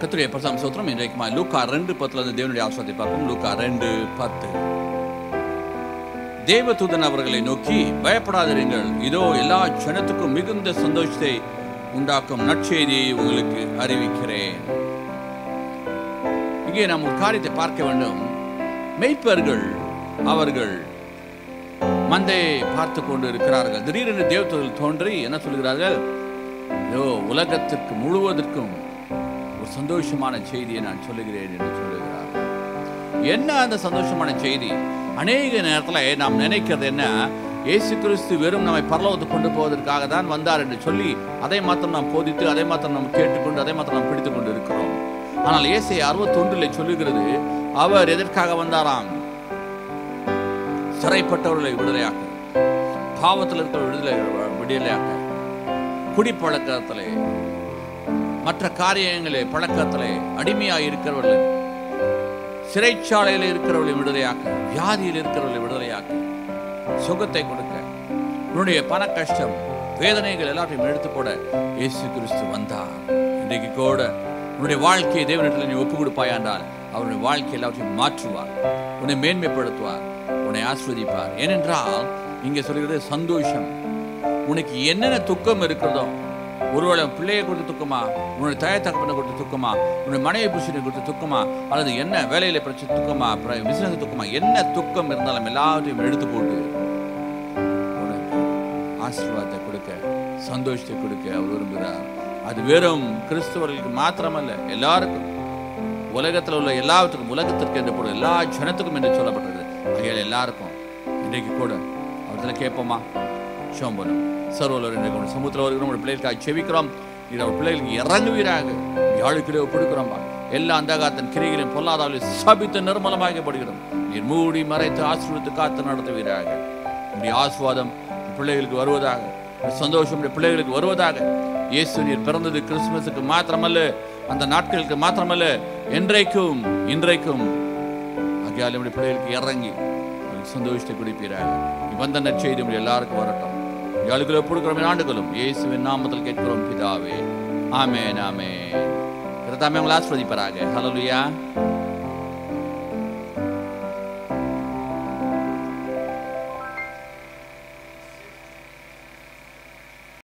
கத்துடைய பிரசாம் சோத்திரம் இன்றைக்கு லூக்கா ரெண்டு பத்துல இருந்து தேவனுடைய ஆசிரியத்தை பார்ப்போம் லூக்கா ரெண்டு பத்து தேவதூதன் அவர்களை நோக்கி பயப்படாதிருங்கள் இதோ எல்லா ஜனத்துக்கும் மிகுந்த சந்தோஷத்தை உண்டாக்கும் நற்செய்தியை உங்களுக்கு அறிவிக்கிறேன் இங்கே நாம் ஒரு காரியத்தை பார்க்க வேண்டும் மெய்ப்பர்கள் அவர்கள் மந்தையை பார்த்து கொண்டு இருக்கிறார்கள் திடீரென்று தேவதூதர்கள் தோன்றி என்ன சொல்கிறார்கள் இதோ உலகத்திற்கு முழுவதற்கும் ஒரு சந்தோஷமான செய்தியை நான் சொல்லுகிறேன் என்று சொல்லுகிறார் என்ன அந்த சந்தோஷமான செய்தி அநேக நேரத்தில் நாம் நினைக்கிறது என்ன இயேசு கிறிஸ்து வெறும் நம்மை பரலோகத்துக்கு கொண்டு போவதற்காக தான் வந்தார் என்று சொல்லி அதை மாத்திரம் நாம் போதித்து அதை மாத்திரம் நாம் கேட்டுக்கொண்டு அதை மாத்திரம் நாம் பிடித்துக் கொண்டு இருக்கிறோம் ஆனால் இயேசை அறுபத்தொன்றில் சொல்லுகிறது அவர் எதற்காக வந்தாராம் சிறைப்பட்டவர்களை விடுதலையாக்க பாவத்தில் இருக்கிற விடுதலை விடுதலையாக்க குடிப்பழக்கத்திலே மற்ற காரியங்களே பழக்கத்திலே அடிமையாக இருக்கிறவர்கள் சிறைச்சாலையில் இருக்கிறவர்களை விடுதலையாக்க வியாதியில் இருக்கிறவர்களை விடுதலையாக்க சுகத்தை கொடுக்க உன்னுடைய பண கஷ்டம் வேதனைகள் எல்லாத்தையும் எடுத்து போட இயேசு கிறிஸ்து வந்தார் இன்றைக்கு கூட உன்னுடைய வாழ்க்கையை தேவனிடத்தில் நீ ஒப்பு கொடுப்பாய் என்றால் அவருடைய வாழ்க்கை எல்லாவற்றையும் மாற்றுவார் உன்னை மேன்மைப்படுத்துவார் உன்னை ஆஸ்வதிப்பார் ஏனென்றால் இங்கே சொல்கிறது சந்தோஷம் உனக்கு என்னென்ன துக்கம் இருக்கிறதோ ஒருவேளை பிள்ளையை கொடுத்து துக்கமா உன்னுடைய தாய தகப்பனை கொடுத்து துக்கமா உன்னுடைய மனைவி புருஷனை கொடுத்து துக்கமா அல்லது என்ன வேலையில பிரச்சனை துக்கமா பிசினஸ் துக்கமா என்ன துக்கம் இருந்தாலும் எல்லாத்தையும் எடுத்து போட்டு உனக்கு ஆசீர்வாதத்தை கொடுக்க சந்தோஷத்தை கொடுக்க அவர் விரும்புகிறார் அது வெறும் கிறிஸ்தவர்களுக்கு மாத்திரமல்ல எல்லாருக்கும் உலகத்தில் உள்ள எல்லாத்துக்கும் உலகத்திற்கு என்று போடும் எல்லா ஜனத்துக்கும் என்று சொல்லப்பட்டது ஆகையால் எல்லாருக்கும் இன்றைக்கு கூட அவர்களை கேட்போமா சோம்பனம் சர்வலர் இன்றைக்கு சமூகத்தில் வருகிறோம் ஒரு பிள்ளைகளுக்காக செவிக்கிறோம் இது அவர் பிள்ளைகளுக்கு இறங்குவீராக யாழுக்கிலே கொடுக்குறோம்பா எல்லா அந்தகாத்தன் கிரிகளையும் பொல்லாதாவில் சபித்து நிர்மலமாக்கப்படுகிறோம் நீர் மூடி மறைத்து ஆசீர்வத்து காத்து நடத்துவீராக இப்படி ஆஸ்வாதம் பிள்ளைகளுக்கு வருவதாக இந்த சந்தோஷம் இந்த பிள்ளைகளுக்கு வருவதாக இயேசு நீர் பிறந்தது கிறிஸ்துமஸுக்கு மாத்திரமல்ல அந்த நாட்களுக்கு மாத்திரமல்ல என்றைக்கும் இன்றைக்கும் ஆகியால் நம்முடைய பிள்ளைகளுக்கு இறங்கி அவர்களுக்கு சந்தோஷத்தை குடிப்பீராக நீ வந்த நற்செய்தி நம்முடைய எல்லாருக்கும் வரட்டும் யாழுக்குள்ள கொடுக்கிறோம் ஆண்டுகளும் இயேசுவின் நாமத்தில் கேட்கிறோம் பிதாவே ஆமேன் ஆமேன் கர்த்தாமே உங்களை ஆஸ்வதிப்பாராக ஹalleluya